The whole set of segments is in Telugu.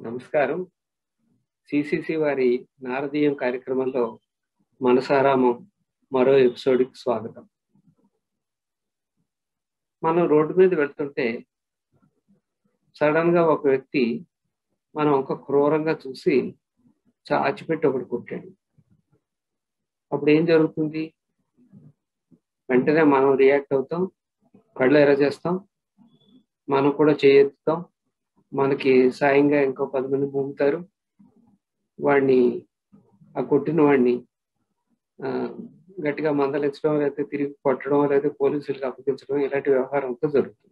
నమస్కారం సిసిసి వారి నారదీయం కార్యక్రమంలో మనసారామం మరో ఎపిసోడ్కి స్వాగతం మనం రోడ్డు మీద వెళ్తుంటే సడన్ గా ఒక వ్యక్తి మనం ఒక క్రూరంగా చూసి చాచిపెట్టి ఒకటి కొట్టాడు అప్పుడు ఏం జరుగుతుంది వెంటనే మనం రియాక్ట్ అవుతాం కళ్ళు ఎర చేస్తాం మనం కూడా చేయెత్తుతాం మనకి సాయంగా ఇంకో పది మంది భూముతారు వాడిని ఆ కొట్టిన వాడిని ఆ, గట్టిగా మందలించడం లేకపోతే తిరిగి కొట్టడం లేకపోతే పోలీసులకు అప్పగించడం ఇలాంటి వ్యవహారం అంతా జరుగుతుంది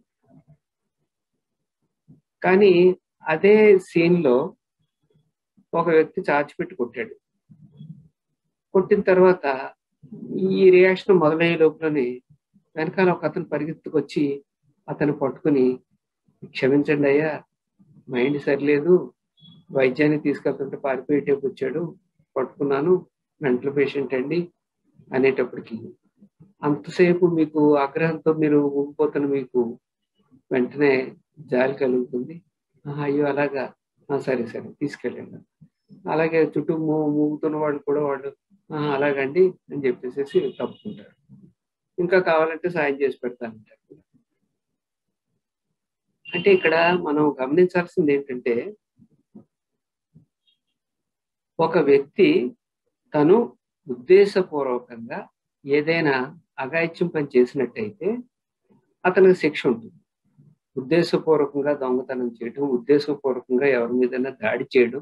కానీ అదే సీన్ లో ఒక వ్యక్తి చాచిపెట్టి కొట్టాడు కొట్టిన తర్వాత ఈ రియాక్షన్ మొదలయ్యే లోపలనే వెనకాల ఒక అతను పరిగెత్తుకొచ్చి అతను పట్టుకుని క్షమించండి అయ్యా మైండ్ సరిలేదు వైద్యానికి తీసుకెళ్తుంటే పారిపోయేటప్పుడు వచ్చాడు పట్టుకున్నాను మెంటల్ పేషెంట్ అండి అనేటప్పటికి అంతసేపు మీకు ఆగ్రహంతో మీరు ఊగిపోతున్న మీకు వెంటనే జాలి కలుగుతుంది "ఆహా, అయ్యో అలాగా "ఆ, సరే సరే తీసుకెళ్ళండి అలాగే చుట్టూ మూ మూగుతున్న వాళ్ళు కూడా వాళ్ళు "ఆ, అలాగండి అని చెప్పేసి తప్పుకుంటారు ఇంకా కావాలంటే సాయం చేసి పెడతానంటారు అంటే ఇక్కడ మనం గమనించాల్సింది ఏంటంటే ఒక వ్యక్తి తను ఉద్దేశపూర్వకంగా ఏదైనా అఘాయిత్యం పని చేసినట్టయితే అతనికి శిక్ష ఉంటుంది ఉద్దేశపూర్వకంగా దొంగతనం చేయడం ఉద్దేశపూర్వకంగా ఎవరి మీదైనా దాడి చేయడం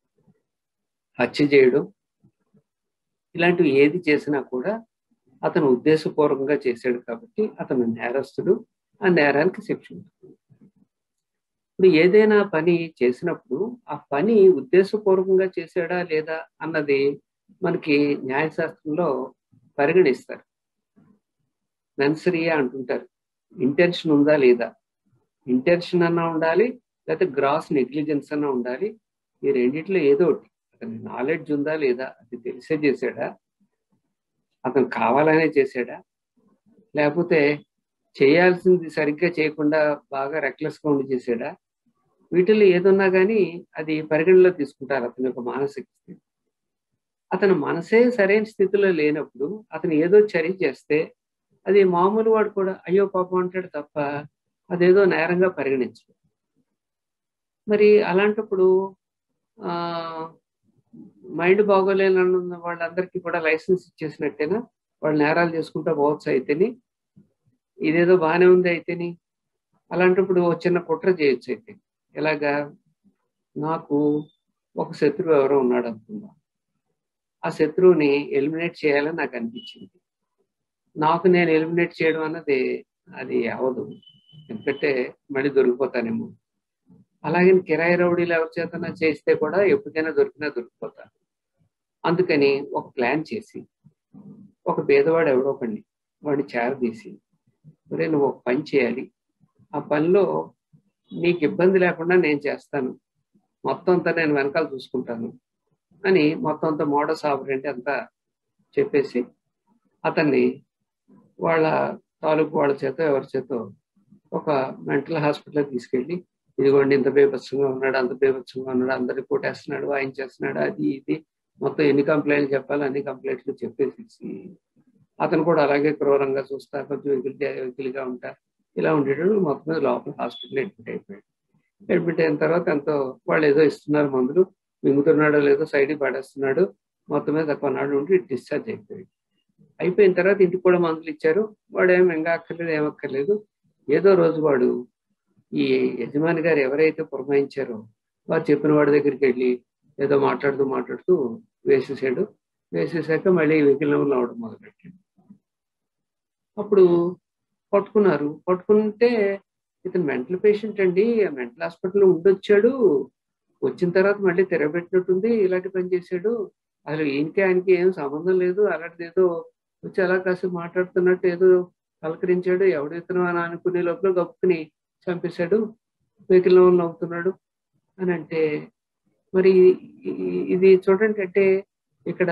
హత్య చేయడం ఇలాంటివి ఏది చేసినా కూడా అతను ఉద్దేశపూర్వకంగా చేశాడు కాబట్టి అతను నేరస్తుడు ఆ నేరానికి శిక్ష ఉంటుంది ఇప్పుడు ఏదైనా పని చేసినప్పుడు ఆ పని ఉద్దేశపూర్వకంగా చేశాడా లేదా అన్నది మనకి న్యాయశాస్త్రంలో పరిగణిస్తారు మెన్సరియా అంటుంటారు ఇంటెన్షన్ ఉందా లేదా ఇంటెన్షన్ అన్నా ఉండాలి లేకపోతే గ్రాస్ నెగ్లిజెన్స్ అన్నా ఉండాలి ఈ రెండిట్లో ఏదో ఒకటి అతని నాలెడ్జ్ ఉందా లేదా అది తెలిసే చేశాడా అతను కావాలనే చేశాడా లేకపోతే చేయాల్సింది సరిగ్గా చేయకుండా బాగా రెక్లెస్ గా ఉండి చేశాడా వీటిల్లో ఏదున్నా కానీ అది పరిగణలో తీసుకుంటారు అతని యొక్క మానసిక స్థితి అతని మనసే సరైన స్థితిలో లేనప్పుడు అతను ఏదో చర్య చేస్తే అది మామూలు వాడు కూడా అయ్యో పాపం అంటాడు తప్ప అదేదో నేరంగా పరిగణించడు మరి అలాంటప్పుడు ఆ మైండ్ బాగోలేని వాళ్ళందరికీ కూడా లైసెన్స్ ఇచ్చేసినట్టేనా వాళ్ళు నేరాలు చేసుకుంటా పోవచ్చు అయితేని ఇదేదో బాగానే ఉంది అయితేని అలాంటప్పుడు ఓ చిన్న కుట్ర చేయొచ్చు అయితే ఎలాగా నాకు ఒక శత్రువు ఎవరో ఉన్నాడు అనుకుందాం ఆ శత్రువుని ఎలిమినేట్ చేయాలని నాకు అనిపించింది నాకు నేను ఎలిమినేట్ చేయడం అన్నది అది అవదు ఎందుకంటే మళ్ళీ దొరికిపోతానేమో అలాగే కిరాయి రౌడీలు ఎవరి చేతనా చేస్తే కూడా ఎప్పటికైనా దొరికినా దొరికిపోతాను అందుకని ఒక ప్లాన్ చేసి ఒక పేదవాడు ఎవడో ఒకడిని వాడిని చేరదీసి ఒరే నువ్వు ఒక పని చేయాలి ఆ పనిలో నీకు ఇబ్బంది లేకుండా నేను చేస్తాను మొత్తం అంతా నేను వెనకాల చూసుకుంటాను అని మొత్తం అంతా మోడస్ ఆపరేంటి అంతా చెప్పేసి అతన్ని వాళ్ళ తాలూకు వాళ్ళ చేత ఎవరి చేతో ఒక మెంటల్ హాస్పిటల్కి తీసుకెళ్ళి ఇదిగోండి ఇంత బేభత్సంగా ఉన్నాడు అంత బేభత్సంగా ఉన్నాడు అందరికి కొట్టేస్తున్నాడు వాయించేస్తున్నాడు అది ఇది మొత్తం ఎన్ని కంప్లైంట్లు చెప్పాలి అన్ని కంప్లైంట్లు చెప్పేసి అతను కూడా అలాగే క్రూరంగా చూస్తా కొంచెం వెకిలి వెకిలిగా ఉంటా ఇలా ఉండేటప్పుడు మొత్తం మీద లోపల హాస్పిటల్ అడ్మిట్ అయిపోయాడు అడ్మిట్ అయిన తర్వాత ఎంతో వాళ్ళు ఏదో ఇస్తున్నారు మందులు మింగుతున్నాడో లేదో సైడ్ పడేస్తున్నాడు మొత్తం మీద కొన్నాడు ఉండి డిశ్చార్జ్ అయిపోయాడు అయిపోయిన తర్వాత ఇంటికి కూడా మందులు ఇచ్చారు వాడు ఏం ఎంగా అక్కర్లేదు ఏమక్కర్లేదు ఏదో రోజు వాడు ఈ యజమాని గారు ఎవరైతే పురమాయించారో వారు చెప్పిన వాడి దగ్గరికి వెళ్ళి ఏదో మాట్లాడుతూ మాట్లాడుతూ వేసేసాడు వేసేసాక మళ్ళీ వెహికల్ నెంబర్లు అవడం మొదలెట్టాడు అప్పుడు పట్టుకున్నారు పట్టుకుంటే ఇతను మెంటల్ పేషెంట్ అండి మెంటల్ హాస్పిటల్లో ఉండొచ్చాడు వచ్చిన తర్వాత మళ్ళీ తిరగబెట్టినట్టుంది ఇలాంటి పని చేశాడు అసలు ఈయనకి ఆయనకి ఏం సంబంధం లేదు అలాంటిది ఏదో వచ్చి అలా కాసేపు మాట్లాడుతున్నట్టు ఏదో పలకరించాడు ఎవడు ఇతను అని అనుకునే లోపల గప్పుకుని చంపేశాడు వెహికల్ నవ్వుతున్నాడు అని అంటే మరి ఈ- ఇది చూడండి అంటే ఇక్కడ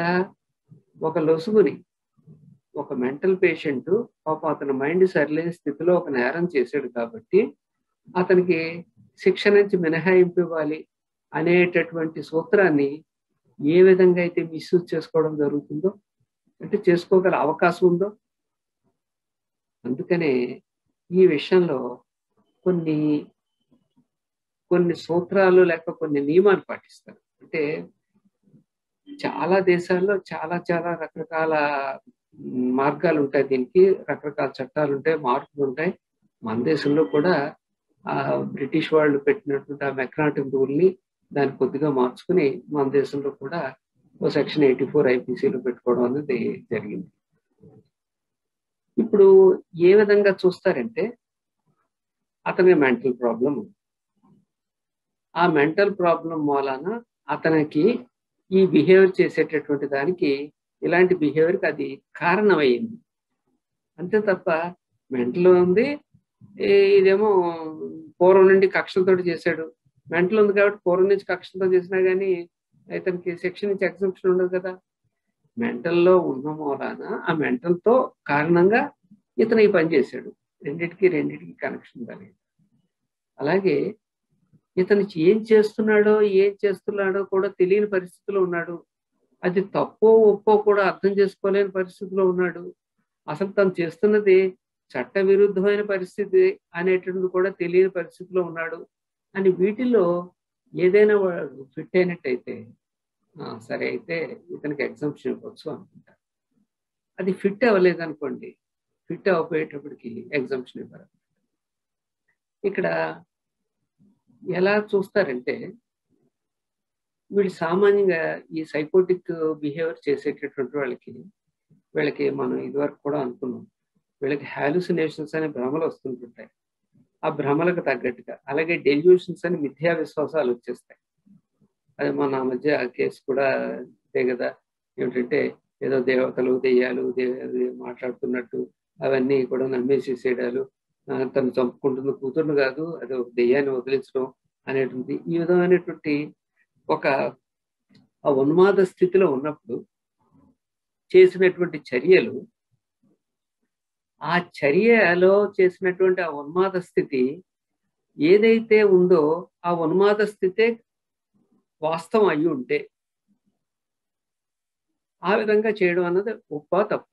ఒక లొసుగుని ఒక మెంటల్ పేషెంట్ పాపం అతని మైండ్ సరిలేని స్థితిలో ఒక నేరం చేశాడు కాబట్టి అతనికి శిక్ష నుంచి మినహాయింపు ఇవ్వాలి అనేటటువంటి సూత్రాన్ని ఏ విధంగా అయితే మిస్యూజ్ చేసుకోవడం జరుగుతుందో అంటే చేసుకోగల అవకాశం ఉందో అందుకనే ఈ విషయంలో కొన్ని కొన్ని సూత్రాలు లేక కొన్ని నియమాలు పాటిస్తారు అంటే చాలా దేశాల్లో చాలా చాలా రకరకాల మార్గాలు ఉంటాయి దీనికి రకరకాల చట్టాలు ఉంటాయి మార్పులు ఉంటాయి మన దేశంలో కూడా ఆ బ్రిటిష్ వాళ్ళు పెట్టినటువంటి ఆ మెక్నాటిక్ రూల్ని దాన్ని కొద్దిగా మార్చుకుని మన దేశంలో కూడా ఓ సెక్షన్ ఎయిటీ ఫోర్ ఐపీసీలో పెట్టుకోవడం అనేది జరిగింది ఇప్పుడు ఏ విధంగా చూస్తారంటే అతని మెంటల్ ప్రాబ్లం ఆ మెంటల్ ప్రాబ్లం మూలాన అతనికి ఈ బిహేవియర్ చేసేటటువంటి దానికి ఇలాంటి బిహేవియర్కి అది కారణమైంది అంతే తప్ప మెంటల్ ఉంది ఇదేమో పూర్వం నుండి కక్షలతో చేశాడు మెంటల్ ఉంది కాబట్టి పూర్వం నుంచి కక్షలతో చేసినా కానీ ఇతనికి సెక్షన్ నుంచి ఎగ్జంప్షన్ ఉండదు కదా మెంటల్లో ఉన్న మూలాన ఆ మెంటల్తో కారణంగా ఇతను ఈ పని చేశాడు రెండింటికి రెండింటికి కనెక్షన్ ఉండాలి అలాగే ఇతను ఏం చేస్తున్నాడో ఏం చేస్తున్నాడో కూడా తెలియని పరిస్థితిలో ఉన్నాడు అది తప్పో ఒప్పో కూడా అర్థం చేసుకోలేని పరిస్థితిలో ఉన్నాడు అసలు తను చేస్తున్నది చట్ట విరుద్ధమైన పరిస్థితి అనేటువంటిది కూడా తెలియని పరిస్థితిలో ఉన్నాడు అని వీటిలో ఏదైనా వాడు ఫిట్ అయినట్టయితే సరే అయితే ఇతనికి ఎగ్జామ్షన్ ఇవ్వచ్చు అనుకుంటా అది ఫిట్ అవ్వలేదు అనుకోండి ఫిట్ అవ్వపోయేటప్పటికి ఎగ్జామ్షన్ ఇవ్వరు ఇక్కడ ఎలా చూస్తారంటే వీళ్ళు సామాన్యంగా ఈ సైకోటిక్ బిహేవియర్ చేసేటటువంటి వాళ్ళకి వీళ్ళకి మనం ఇదివరకు కూడా అనుకున్నాం వీళ్ళకి హాలుసినేషన్స్ అనే భ్రమలు వస్తుంటుంటాయి ఆ భ్రమలకు తగ్గట్టుగా అలాగే డెల్యూషన్స్ అని మిథ్యా విశ్వాసాలు వచ్చేస్తాయి అది మన మధ్య ఆ కేసు కూడా అంతే కదా ఏమిటంటే ఏదో దేవతలు దెయ్యాలు మాట్లాడుతున్నట్టు అవన్నీ కూడా నమ్మేసేసేయడాలు తను చంపుకుంటున్న కూతురును కాదు అది దెయ్యాన్ని వదిలించడం అనేటువంటి ఈ విధమైనటువంటి ఒక ఆ ఉన్మాద స్థితిలో ఉన్నప్పుడు చేసినటువంటి చర్యలు ఆ చర్యలో చేసినటువంటి ఆ ఉన్మాద స్థితి ఏదైతే ఉందో ఆ ఉన్మాద స్థితే వాస్తవం అయి ఉంటే ఆ విధంగా చేయడం అన్నది ఒప్ప తప్ప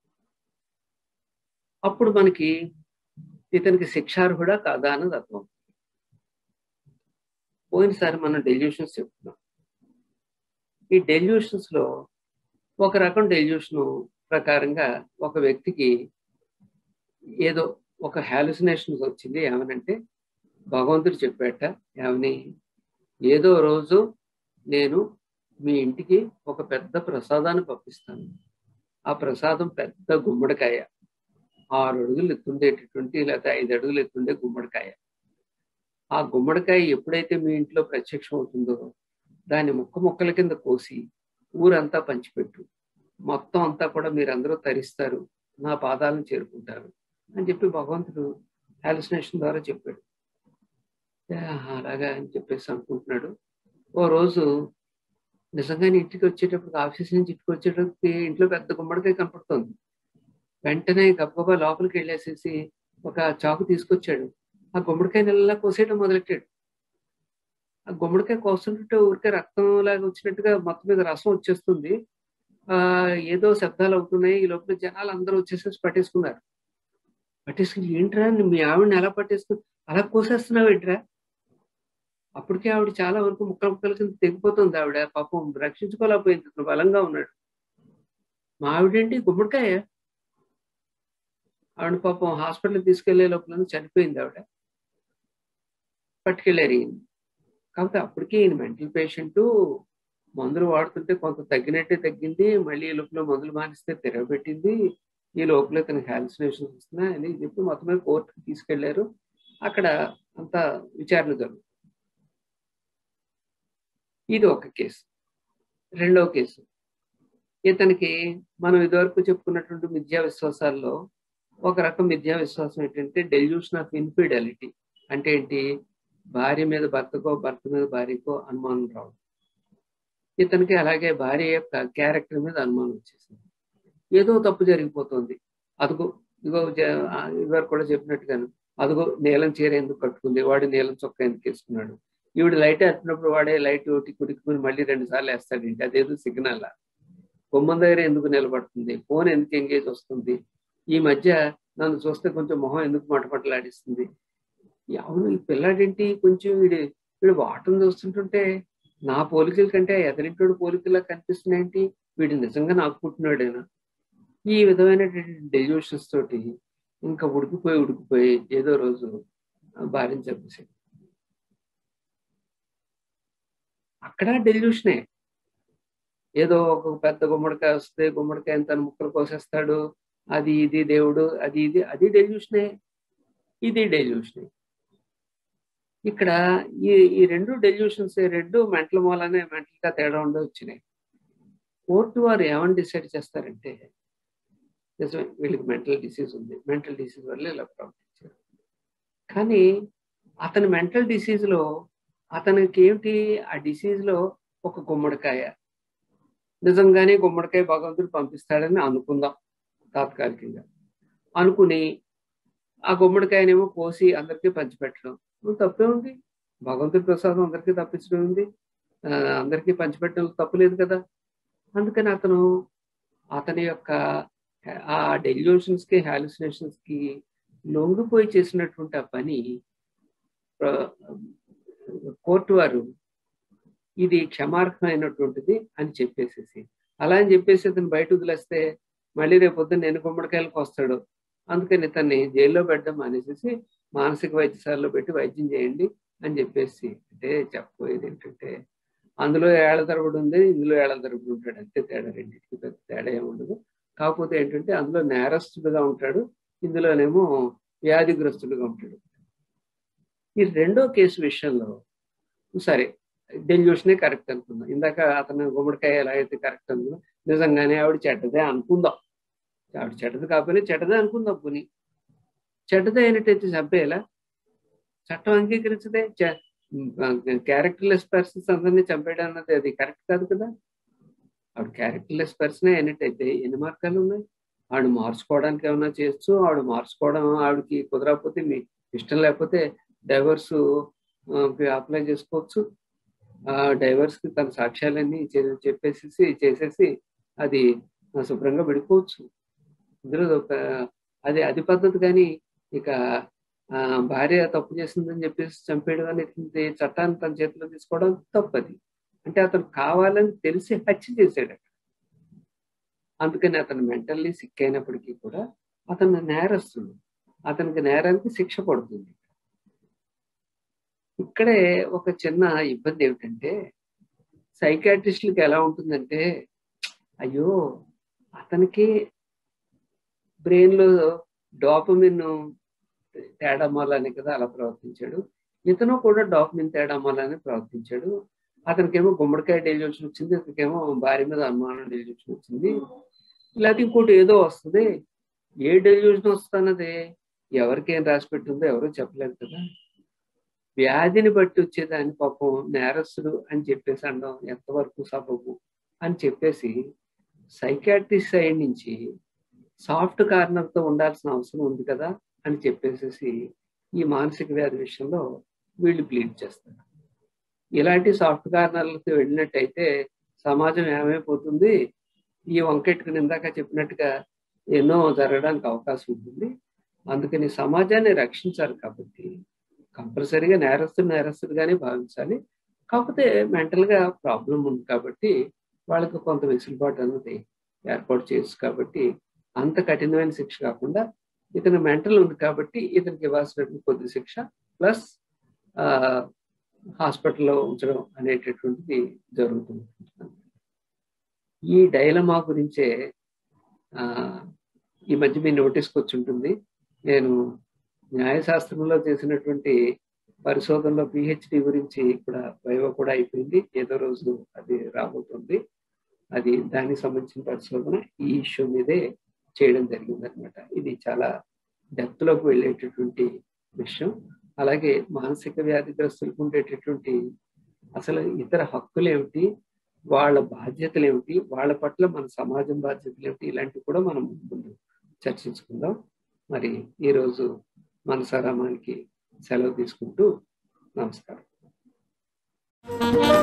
అప్పుడు మనకి ఇతనికి శిక్షార్హుడా కాదా అన్నది అర్థం పోయినసారి మనం డెల్యూషన్స్ చెప్తున్నాం ఈ డెల్యూషన్స్ లో ఒక రకం డెల్యూషన్ ప్రకారంగా ఒక వ్యక్తికి ఏదో ఒక హాలుసినేషన్స్ వచ్చింది ఏమనంటే భగవంతుడు చెప్పాట ఏమని ఏదో రోజు నేను మీ ఇంటికి ఒక పెద్ద ప్రసాదాన్ని పంపిస్తాను ఆ ప్రసాదం పెద్ద గుమ్మడికాయ ఆరు అడుగులు ఎత్తుండేటటువంటి లేకపోతే ఐదు అడుగులు ఎత్తుండే గుమ్మడికాయ ఆ గుమ్మడికాయ ఎప్పుడైతే మీ ఇంట్లో ప్రత్యక్షం అవుతుందో దాన్ని ముక్క ముక్కల కింద కోసి ఊరంతా పంచిపెట్టు మొత్తం అంతా కూడా మీరందరూ తరిస్తారు నా పాదాలను చేరుకుంటారు అని చెప్పి భగవంతుడు హాలుసినేషన్ ద్వారా చెప్పాడు అలాగా అని చెప్పేసి అనుకుంటున్నాడు ఓ రోజు నిజంగానే ఇంటికి వచ్చేటప్పుడు ఆఫీస్ నుంచి ఇంటికి వచ్చేటప్పుడు ఇంట్లో పెద్ద గుమ్మడికాయ కనపడుతుంది వెంటనే గబగబా లోపలికి వెళ్ళేసేసి ఒక చాకు తీసుకొచ్చాడు ఆ గుమ్మడికాయ నెలలా కోసేయడం మొదలెట్టాడు ఆ గుమ్మడికాయ కోస్తుంటే ఊరికే రక్తం లాగా వచ్చినట్టుగా మొత్తం మీద రసం వచ్చేస్తుంది ఆ ఏదో శబ్దాలు అవుతున్నాయి ఈ లోపల జనాలు అందరూ వచ్చేసేసి పట్టేసుకున్నారు పట్టేసుకుని ఏంట్రా మీ ఆవిడని ఎలా పట్టేసుకుని అలా కోసేస్తున్నావు ఏంట్రా అప్పటికే ఆవిడ చాలా వరకు ముక్కల ముక్కల కింద తెగిపోతుంది ఆవిడ పాపం రక్షించుకోలేకపోయింది బలంగా ఉన్నాడు మా ఆవిడేంటి గుమ్మడికాయ ఆవిడ పాపం హాస్పిటల్ తీసుకెళ్లే లోపల చనిపోయింది ఆవిడ పట్టుకెళ్ళారు ఈయన కాబట్టి అప్పటికే ఈయన మెంటల్ పేషెంట్ మందులు వాడుతుంటే కొంత తగ్గినట్టే తగ్గింది మళ్ళీ ఈ లోపల మందులు మానిస్తే తిరగబెట్టింది ఈ లోపల తనకి హాలుసినేషన్స్ వస్తున్నాయి అని చెప్పి మొత్తం మీద కోర్టుకి తీసుకెళ్లారు అక్కడ అంతా విచారణ జరుగుతుంది ఇది ఒక కేసు రెండవ కేసు ఇతనికి మనం ఇదివరకు చెప్పుకున్నటువంటి విద్యా విశ్వాసాల్లో ఒక రకం విద్యా విశ్వాసం ఏంటంటే డెల్యూషన్ ఆఫ్ ఇన్ఫిడెలిటీ అంటే ఏంటి భార్య మీద భర్తకో భర్త మీద భార్యకో అనుమానం రావడం ఇతనికి అలాగే భార్య యొక్క క్యారెక్టర్ మీద అనుమానం వచ్చేసింది ఏదో తప్పు జరిగిపోతుంది అదిగో ఇదిగో ఇదివరకు కూడా చెప్పినట్టుగాను అదిగో నీలం చీర ఎందుకు కట్టుకుంది వాడు నీలం చొక్క ఎందుకు వేసుకున్నాడు ఈవిడ లైట్ వేస్తున్నప్పుడు వాడే లైట్ ఒకటి కుడుకుని మళ్ళీ రెండు సార్లు వేస్తాడు ఏంటి అదేదో సిగ్నల్ గుమ్మం దగ్గర ఎందుకు నిలబడుతుంది ఫోన్ ఎందుకు ఎంగేజ్ వస్తుంది ఈ మధ్య నన్ను చూస్తే కొంచెం మొహం ఎందుకు మటపటలాడిస్తుంది అవును ఈ పిల్లాడేంటి కొంచెం వీడి వీడు వాటం చూస్తుంటుంటే నా పోలికల కంటే ఎదరింటోడు పోలికలా కనిపిస్తున్నాయేంటి వీడు నిజంగా నాకు పుట్టినాడేనా ఈ విధమైనటువంటి డెల్యూషన్స్ తోటి ఇంకా ఉడికిపోయి ఉడికిపోయి ఏదో రోజు భార్యను చంపేసాడు అక్కడ డెల్యూషనే ఏదో ఒక పెద్ద గుమ్మడికాయ వస్తే గుమ్మడికాయ తన ముక్కలు కోసేస్తాడు అది ఇది దేవుడు అది ఇది అది డెల్యూషనే ఇది డెల్యూషనే ఇక్కడ ఈ ఈ రెండు డెల్యూషన్స్ రెండు మెంటల్ మూలనే మెంటల్ గా తేడా ఉండి వచ్చినాయి కోర్టు వారు ఏమని డిసైడ్ చేస్తారంటే నిజమే వీళ్ళకి మెంటల్ డిసీజ్ ఉంది మెంటల్ డిసీజ్ వల్ల ఇలా ప్రవర్తించారు కానీ అతని మెంటల్ డిసీజ్ లో అతనికి ఏమిటి ఆ డిసీజ్ లో ఒక గుమ్మడికాయ నిజంగానే గుమ్మడికాయ భగవంతుడు పంపిస్తాడని అనుకుందాం తాత్కాలికంగా అనుకుని ఆ గుమ్మడికాయనేమో కోసి అందరికీ పంచిపెట్టడం తప్పే ఉంది భగవంతుడి ప్రసాదం అందరికీ తప్పించడం ఉంది అందరికీ పంచిపెట్టడం తప్పులేదు కదా అందుకని అతను అతని యొక్క ఆ డెల్యూషన్స్ కి హాలుసినేషన్స్ కి లొంగిపోయి చేసినటువంటి ఆ పని కోర్టు వారు ఇది క్షమార్హమైనటువంటిది అని చెప్పేసేసి అలా అని చెప్పేసి అతను బయట వదిలేస్తే మళ్ళీ రేపు పొద్దున్న నేను గుమ్మడికాయలకు వస్తాడు అందుకని ఇతన్ని జైల్లో పెట్టడం అనేసి మానసిక వైద్యశాలలో పెట్టి వైద్యం చేయండి అని చెప్పేసి అంటే చెప్పబోయేది ఏంటంటే అందులో ఏళ్ల తరబడి ఉంది ఇందులో ఏళ్ల తరబడి ఉంటాడు అంతే తేడా రెండింటికి పెద్ద తేడా ఏమి ఉండదు కాకపోతే ఏంటంటే అందులో నేరస్తుడుగా ఉంటాడు ఇందులోనేమో వ్యాధిగ్రస్తుడుగా ఉంటాడు ఈ రెండో కేసు విషయంలో సరే డెల్యూషనే కరెక్ట్ అనుకుందాం ఇందాక అతను గుమ్మడికాయ ఎలా అయితే కరెక్ట్ అనుకుందాం నిజంగానే ఆవిడ చెడ్డదే అనుకుందాం ఆవిడ చెడ్డది కాకపోయినా చెడ్డదే అనుకుందాం పోనీ చెడ్డదే అయినట్టయితే చంపేయాలా చట్టం అంగీకరించదే క్యారెక్టర్లెస్ పర్సన్స్ అందరినీ చంపేయడం అన్నది అది కరెక్ట్ కాదు కదా ఆవిడ క్యారెక్టర్లెస్ పర్సనే అయినట్టయితే ఎన్ని మార్గాలు ఉన్నాయి ఆవిడ మార్చుకోవడానికి ఏమైనా చేయొచ్చు ఆవిడ మార్చుకోవడం ఆవిడకి కుదరకపోతే మీ ఇష్టం లేకపోతే డైవర్స్ అప్లై చేసుకోవచ్చు ఆ డైవర్స్ కి తన సాక్ష్యాలన్నీ చెప్పేసేసి చేసేసి అది శుభ్రంగా విడిపోవచ్చు ఇందులో ఒక అది అది పద్ధతి కానీ ఇక భార్య తప్పు చేసిందని చెప్పేసి చంపేయడం అనేది చట్టాన్ని తన చేతిలో తీసుకోవడం తప్పది అంటే అతను కావాలని తెలిసి హత్య చేశాడు అక్కడ అందుకని అతను మెంటల్లీ సిక్ అయినప్పటికీ కూడా అతను నేరస్తుడు అతనికి నేరానికి శిక్ష పడుతుంది ఇక్కడే ఒక చిన్న ఇబ్బంది ఏమిటంటే సైకాట్రిస్టులకి ఎలా ఉంటుందంటే అయ్యో అతనికి బ్రెయిన్లో డోపమిన్ తేడా మూలానే కదా అలా ప్రవర్తించాడు ఇతను కూడా డోపమిన్ తేడా మూలానే ప్రవర్తించాడు అతనికేమో గుమ్మడికాయ డెలివర్షన్ వచ్చింది ఇతనికేమో భార్య మీద అనుమానం డెలివర్షన్ వచ్చింది లేకపోతే ఇంకోటి ఏదో వస్తుంది ఏ డెలివర్షన్ వస్తున్నది ఎవరికేం రాసి పెట్టిందో ఎవరో చెప్పలేదు కదా వ్యాధిని బట్టి వచ్చేదాన్ని పాపం నేరస్తుడు అని చెప్పేసి అనడం ఎంతవరకు సబబు అని చెప్పేసి సైకాట్రిస్ట్ సైడ్ నుంచి సాఫ్ట్ కార్నర్తో ఉండాల్సిన అవసరం ఉంది కదా అని చెప్పేసి ఈ మానసిక వ్యాధి విషయంలో వీళ్ళు ప్లీడ్ చేస్తారు ఇలాంటి సాఫ్ట్ కార్నర్లతో వెళ్ళినట్టయితే సమాజం ఏమైపోతుంది ఈ వంకెట్టుకుని ఇందాక చెప్పినట్టుగా ఎన్నో జరగడానికి అవకాశం ఉంటుంది అందుకని సమాజాన్ని రక్షించాలి కాబట్టి కంపల్సరీగా నేరస్తుడు నేరస్తుడుగానే భావించాలి కాకపోతే మెంటల్గా ప్రాబ్లం ఉంది కాబట్టి వాళ్ళకి కొంత వెసులుబాటు అన్నది ఏర్పాటు చేయొచ్చు కాబట్టి అంత కఠినమైన శిక్ష కాకుండా ఇతను మెంటల్ ఉంది కాబట్టి ఇతనికి ఇవ్వాల్సినటువంటి కొద్ది శిక్ష ప్లస్ హాస్పిటల్లో ఉంచడం అనేటటువంటిది జరుగుతుంది ఈ డైలమా గురించే ఈ మధ్య మీ నోటీస్కి వచ్చి ఉంటుంది నేను న్యాయశాస్త్రంలో చేసినటువంటి పరిశోధనలో పిహెచ్డి గురించి కూడా వైవ కూడా అయిపోయింది ఏదో రోజు అది రాబోతుంది అది దానికి సంబంధించిన పరిశోధన ఈ ఇష్యూ మీదే చేయడం జరిగింది అనమాట ఇది చాలా డెప్త్ లోకి వెళ్ళేటటువంటి విషయం అలాగే మానసిక వ్యాధిగ్రస్తులకు ఉండేటటువంటి అసలు ఇతర హక్కులు ఏమిటి వాళ్ళ బాధ్యతలు ఏమిటి వాళ్ళ పట్ల మన సమాజం బాధ్యతలు ఏమిటి ఇలాంటివి కూడా మనం ముందు చర్చించుకుందాం మరి ఈరోజు మనసారామానికి సెలవు తీసుకుంటూ నమస్కారం Thank you.